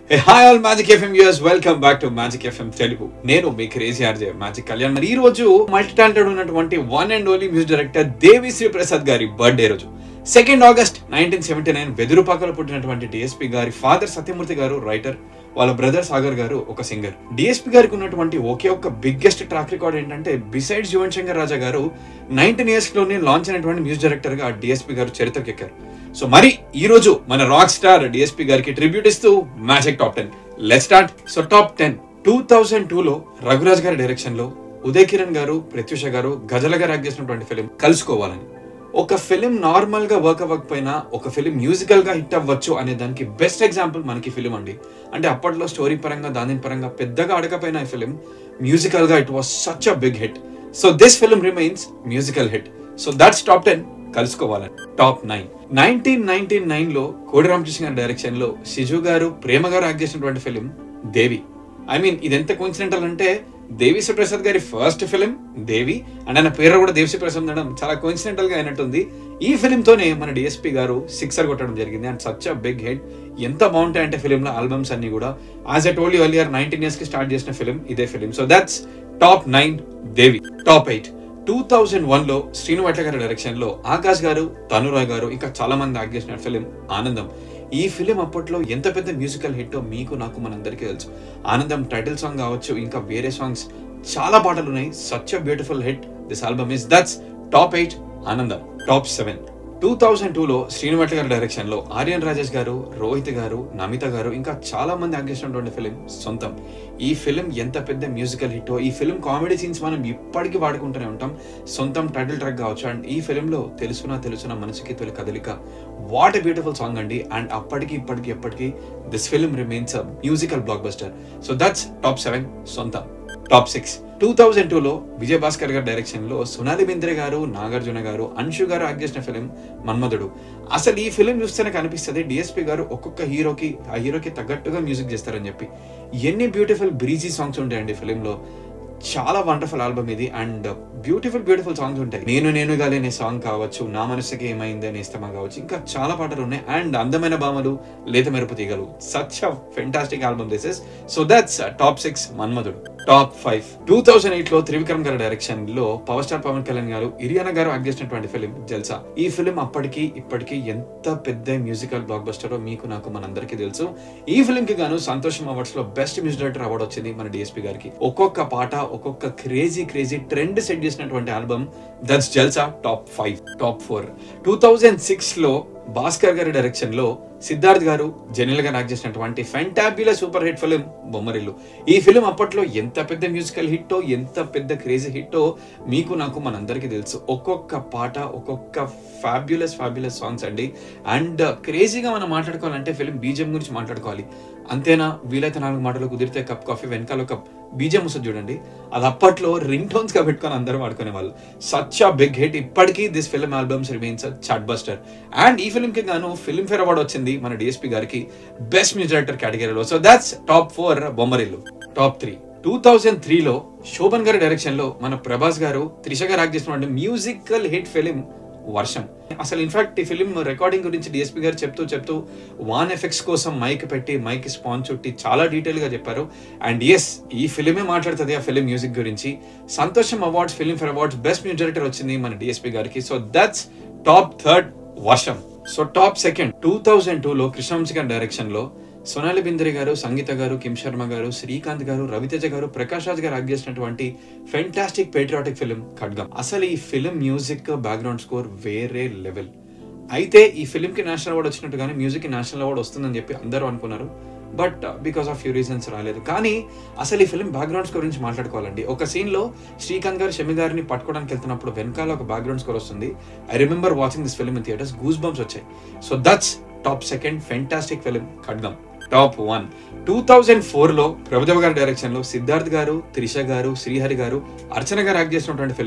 Hi all magic FM US welcome back to magic FM Telugu నేను మీ crazy RJ magic Kalyan మరి ఈ రోజు మల్టీ టాలెంటెడ్ ఉన్నటువంటి one and only music director Devi Sri Prasad గారి బర్త్డే రోజు second August nineteen seventy nine వెదురుపాకలో పుట్టినటువంటి డిఎస్పి గారి ఫాదర్ సత్యమూర్తి గారు రైటర్ వాళ్ళ బ్రదర్ సాగర్ గారు ఒక సింగర్ డిఎస్పి గారికి ఉన్నటువంటి ఒకే ఒక్క బిగ్గెస్ట్ ట్రాక్ రికార్డ్ ఏంటంటే besides Yuvan Shankar Raja garu nineteen years లోనే లాంచ్ అయినటువంటి మ్యూజిక్ డైరెక్టర్ గా డిఎస్పి గారు చరిత్రకి ఎక్కారు సో మరి ఈ రోజు మన రాక్ స్టార్ డిఎస్పి గారికి ట్రిబ్యూట్ ఇస్తూ magic top ten let start so top ten two thousand two లో రఘురాజ్ గారి డైరెక్షన్ లో ఉదయ్ కిరణ్ గారు ప్రత్యూష గారు గజల గారు యాక్ట్ చేసినటువంటి ఫిలిం కలుసుకోవాలని ఒక ఫిలిం నార్మల్ గా వర్క్ అవ్వకపోయినా ఒక ఫిలిం మ్యూజికల్ గా హిట్ అవ్వచ్చు అనే దానికి బెస్ట్ ఎగ్జాంపుల్ మనకి ఫిలిం అండి అంటే అప్పట్లో స్టోరీ పరంగా దాని పరంగా పెద్దగా అడగపోయిన ఈ ఫిలిం మ్యూజికల్ గా it was such a big hit so this film remains musical hit so that's top ten కలుసుకోవాలని top nine nineteen ninety nine లో కోడి రామకృష్ణ గారి డైరెక్షన్ లో సిజు గారు ప్రేమ గారు యాక్ట్ చేసినటువంటి ఫిలిం దేవి ఐ మీన్ ఇది ఎంత కోయిన్సిడెంటల్ అంటే దేవి ప్రసాద్ గారి ఫస్ట్ ఫిలిం దేవి అండ్ ఆయన పేరు కూడా దేవిశ్రీ ప్రసాద్ ఉండడం చాలా కోయిన్సిడెంటల్ గా అయినట్టుంది ఈ ఫిలిం తోనే మన డిఎస్పీ గారు సిక్సర్ కొట్టడం జరిగింది and such a big hit ఎంత బాగుంటాయి అంటే ఫిలిం లో ఆల్బమ్స్ అన్ని కూడా as I told earlier nineteen years కి స్టార్ట్ చేసిన ఫిలిం ఇదే film so that's top nine Devi top eight two thousand one లో శ్రీను వట్ల గారి డైరెక్షన్ లో ఆకాష్ గారు తనురాయ్ గారు ఇంకా చాలా మంది యాక్ట్ చేసిన ఫిలిం ఆనందం ఈ ఫిలిం అప్పట్లో ఎంత పెద్ద మ్యూజికల్ హిట్ మీకు నాకు మనందరికీ తెలుసు ఆనందం టైటిల్ సాంగ్ కావచ్చు ఇంకా వేరే సాంగ్స్ చాలా పాటలు ఉన్నాయి such a beautiful hit this album is that's top eight Anandam top seven two thousand టూలో శ్రీనివట్ల గారి డైరెక్షన్ లో ఆర్యన్ రాజేష్ గారు రోహిత్ గారు నమిత గారు ఇంకా చాలా మంది యాక్ట్ చేసినటువంటి ఫిలిం సొంతం ఈ ఫిలిం ఎంత పెద్ద మ్యూజికల్ హిట్ ఈ ఫిలిం కామెడీ సీన్స్ మనం ఇప్పటికీ వాడుకుంటూనే ఉంటాం సొంతం టైటిల్ ట్రాక్ కావచ్చు అండ్ ఈ ఫిలిం లో తెలుసునా తెలుసునా మనసుకి తొలి కదలిక వాట్ ఎ బ్యూటిఫుల్ సాంగ్ అండి అండ్ అప్పటికి ఇప్పటికి ఎప్పటికీ this film remains musical blockbuster so that's top seven Sontham top six two thousand టూలో విజయ్ భాస్కర్ గారి డైరెక్షన్ లో సునాలి బింద్రే గారు నాగార్జున గారు అన్షు గారు యాక్ట్ చేసిన ఫిలిం మన్మధుడు అసలు ఈ ఫిలిం చూస్తేనే కనిపిస్తుంది డిఎస్పీ గారు ఒక్కొక్క హీరోకి ఆ హీరోకి తగ్గట్టుగా మ్యూజిక్ చేస్తారని చెప్పి ఎన్ని బ్యూటిఫుల్ బ్రీజీ సాంగ్స్ ఉంటాయండి ఫిలింలో చాలా వండర్ఫుల్ ఆల్బమ్ ఇది అండ్ బ్యూటిఫుల్ బ్యూటిఫుల్ సాంగ్స్ ఉంటాయి నేను నేనుగా లేని సాంగ్ కావచ్చు నా మనసుకి ఏమైంది అని ఇష్టమా కావచ్చు ఇంకా చాలా పాటలు ఉన్నాయి అండ్ అందమైన భామలు లేత మెరుపు తీగలు such a fantastic album this is so that's top six Manmadhudu top five two thousand eight లో త్రివిక్రమ్ గారి డైరెక్షన్ లో పవర్ స్టార్ పవన్ కళ్యాణ్ గారు ఇరియానా గారు యాక్ట్ చేసినటువంటి ఫిలిం జల్సా ఈ ఫిలిం అప్పటికి ఇప్పటికి ఎంత పెద్ద మ్యూజికల్ బ్లాక్ బస్టర్ మీకు నాకు మనందరికీ తెలుసు ఈ ఫిలిం కి గాను సంతోషం అవార్డ్స్ లో బెస్ట్ మ్యూజిక్ డైరెక్టర్ అవార్డు వచ్చింది మన డిఎస్పీ గారికి ఒక్కొక్క పాట ఒక్కొక్క క్రేజీ క్రేజీ ట్రెండ్ సెట్ చేసినటువంటి album that's Jalsa top five top four two thousand six లో భాస్కర్ గారి డైరెక్షన్ లో సిద్ధార్థ్ గారు జెనిల్ గా యాక్ట్ చేసినటువంటి fantabulous super hit film Bommarillu ఈ ఫిలిం అప్పట్లో ఎంత పెద్ద మ్యూజికల్ హిట్టో ఎంత పెద్ద క్రేజీ హిట్టో మీకు నాకు మనందరికీ తెలుసు ఒక్కొక్క పాట ఒక్కొక్క ఫ్యాబ్యులస్ ఫ్యాబ్యులస్ సాంగ్స్ అండి అండ్ క్రేజీగా మనం మాట్లాడుకోవాలంటే ఫిలిం బీజం గురించి మాట్లాడుకోవాలి అంతేనా వీలైతే నాలుగు మాటలు కుదిరితే కప్ కాఫీ వెనకాల ఒక బీజం వస్తుంది చూడండి అది అప్పట్లో రింగ్ టోన్స్ గా పెట్టుకొని అందరూ వాడుకునే వాళ్ళు సచ్ అ బిగ్ హిట్ ఇప్పటికీ this film albums remains chartbuster and ఈ ఫిల్మ్ కి గాను ఫిల్మ్ ఫేర్ అవార్డు వచ్చింది మన డిఎస్పీ గారికి బెస్ట్ మ్యూజిక్ డైరెక్టర్ కేటగిరీలో so that's top four Bommarillu top three two thousand త్రీలో శోభన్ గారి డైరెక్షన్ లో మన ప్రభాస్ గారు త్రిష గారు యాక్ట్ చేసినటువంటి మ్యూజికల్ హిట్ ఫిలిం వర్షం అసలు ఇన్ఫాక్ట్ ఈ ఫిలిం రికార్డింగ్ గురించి డిఎస్పీ గారు చెప్తూ చెప్తూ వాన్ ఎఫెక్ట్స్ కోసం మైక్ పెట్టి మైక్ స్పాన్ చుట్టి చాలా డీటెయిల్ గా చెప్పారు అండ్ ఎస్ ఈ ఫిలిమే మాట్లాడుతుంది ఆ ఫిలిం మ్యూజిక్ గురించి సంతోషం awards Filmfare awards best music director వచ్చింది మన డిఎస్పీ గారికి so that's top third Varsham so top second two thousand two లో కృష్ణవంశీ గారి డైరెక్షన్ లో సోనాలి బిందరి గారు సంగీత గారు కిమ్ శర్మ గారు శ్రీకాంత్ గారు రవితేజ గారు ప్రకాష్ రాజ్ గారు యాక్ట్ చేసినటువంటి ఫెంటాస్టిక్ పేట్రియాటిక్ ఫిలిం ఖడ్గం అసలు ఈ ఫిలిం మ్యూజిక్ బ్యాక్గ్రౌండ్ స్కోర్ వేరే లెవెల్ అయితే ఈ ఫిలిం కి నేషనల్ అవార్డు వచ్చినట్టుగానే మ్యూజిక్ కి నేషనల్ అవార్డు వస్తుందని చెప్పి అందరూ అనుకున్నారు but because of few reasons రాలేదు కానీ అసలు ఈ ఫిలిం బ్యాక్గ్రౌండ్ స్కోర్ గురించి మాట్లాడుకోవాలండి ఒక సీన్ లో శ్రీకాంత్ గారు షమి గారిని పట్టుకోవడానికి వెళ్తున్నప్పుడు వెనకాల ఒక బ్యాక్గ్రౌండ్ స్కోర్ వస్తుంది I remember watching this film in theatres goose bumps వచ్చాయి so that's top second fantastic film Khadgam top one two thousand four లో ప్రభుదేవ గారి డైరెక్షన్ లో సిద్ధార్థ్ గారు త్రిష గారు శ్రీహరి గారు అర్చన గారు యాక్ట్ చేసినటువంటి ఫిలిం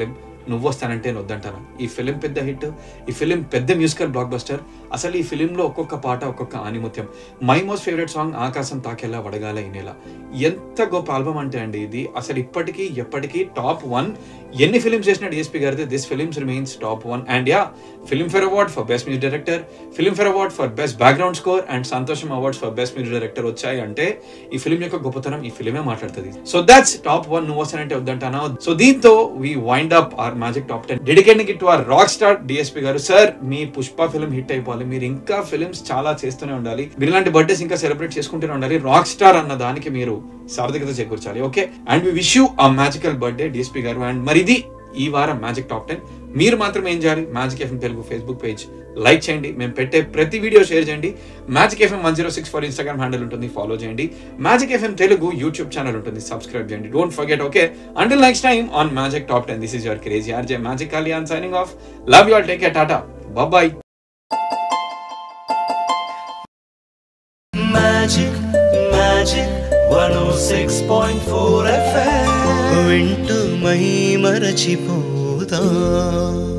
నువ్వు వస్తానంటే నేను వద్దంటాను ఈ ఫిలిం పెద్ద హిట్ ఈ ఫిలిం పెద్ద మ్యూజికల్ బ్లాక్ బస్టర్ అసలు ఈ ఫిలింలో ఒక్కొక్క పాట ఒక్కొక్క ఆనిముత్యం మై మోస్ట్ ఫేవరెట్ సాంగ్ ఆకాశం తాకేలా వడగాల ఈ నెల ఎంత గొప్ప ఆల్బమ్ అంటే అండి ఇది అసలు ఇప్పటికీ ఎప్పటికీ టాప్ వన్ ఎన్ని ఫిలిమ్స్ చేసిన డిఎస్పీ గారితే this films remains top one and yeah Filmfare award for best music director Filmfare award for best background score and సంతోషం awards for best music director వచ్చాయి అంటే ఈ film యొక్క గొప్పతనం ఈ ఫిలిమే మాట్లాడుతుంది సో దాట్స్ టాప్ వన్ నువ్వు వస్తానంటే వద్దంటాను సో దీంతో we wind up our magic top ten dedicating it to our rock star DSP garu sir మీ పుష్ప ఫిలిం హిట్ అయిపోవాలి మీరు ఇంకా ఫిలిమ్స్ చాలా చేస్తూనే ఉండాలి మీరు ఇలాంటి బర్త్డేస్ ఇంకా సెలబ్రేట్ చేసుకుంటూనే ఉండాలి రాక్ స్టార్ అన్న దానికి మీరు సార్థకత చేకూర్చాలి okay and we wish you a magical birthday DSP garu and మరి ఇది ఈ వారం మ్యాజిక్ టాప్ టెన్ మీరు మాత్రం ఏం చేయాలి Magic FM Telugu Facebook page like చేయండి మేము పెట్టే ప్రతి వీడియో షేర్ చేయండి Magic FM one zero six four Instagram handle ఉంటుంది ఫాలో చేయండి Magic FM Telugu YouTube channel ఉంటుంది సబ్స్క్రైబ్ చేయండి don't forget okay until next time on Magic top ten this is your crazy RJ magic Kalyan signing off love you all take care tata bye Magic, Magic 106.4 FM. వింటూ మై మరచిపోతా